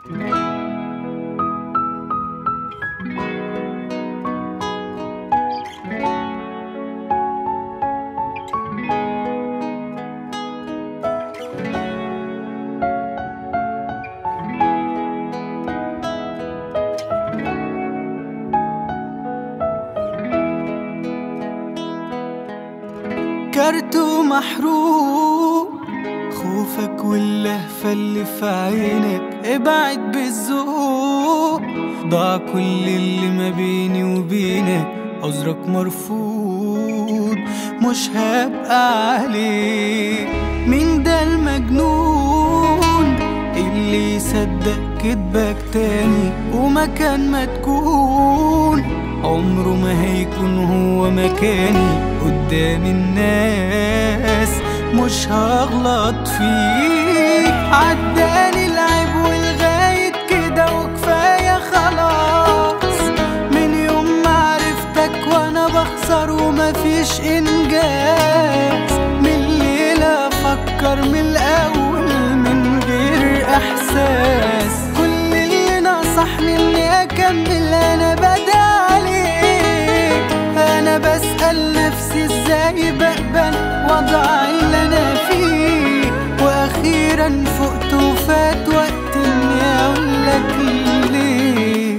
كرته محروق خوفك واللهفة اللي في عينك ابعد بالذوق ضاع كل اللي ما بيني وبينك عذرك مرفوض مش هبقى عليك مين ده المجنون اللي يصدق كدبك تاني ومكان ما تكون عمره ما هيكون هو مكاني قدام الناس مش هغلط فيك عداني العيب والغاية كده وكفاية خلاص من يوم ما عرفتك وانا بخسر ومفيش انجاز من الليلة افكر من الاول من غير احساس كل اللي نصحني اني اكمل انا بدأ عليك انا بسأل نفسي ازاي بقبل وضع اللي انا فيه واخيرا فقت وفات وقت اني اقولك ليه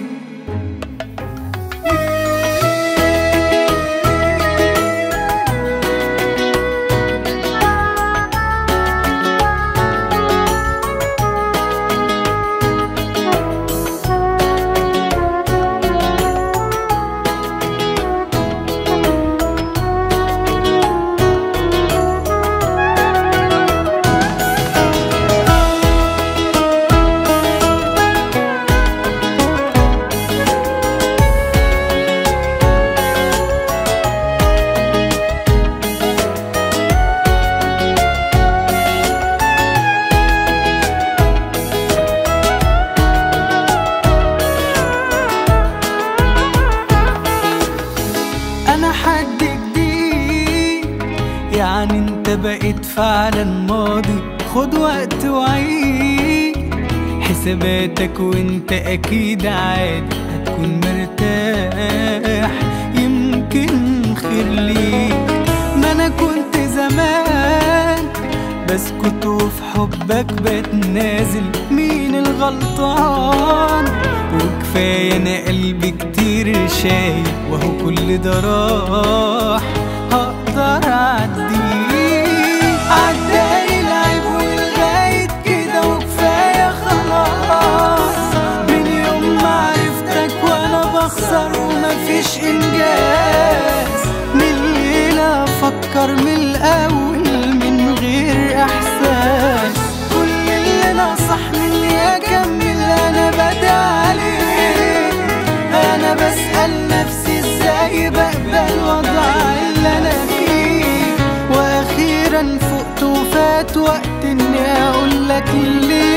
انا حد جديد يعني انت بقيت فعلا ماضي خد وقت وعيد حساباتك وانت اكيد عادي هتكون مرتاح يمكن خير ليك ما انا كنت زمان بسكت وفي حبك بتنازل مين الغلطان وكفاية انا قلبي كتير شايل وهو كل ده راح هقدر اعديه عداني العيب والغاية كده وكفاية خلاص من يوم ما عرفتك وانا بخسر ومفيش انجاز من الليلة افكر من الاول من غير احساس كل اللي نصحني اني اكمل انا بدأ عليه انا بسأل نفسي ازاي بقبل وضع اللي انا فيه واخيرا فقت وفات وقت اني اقولك ليه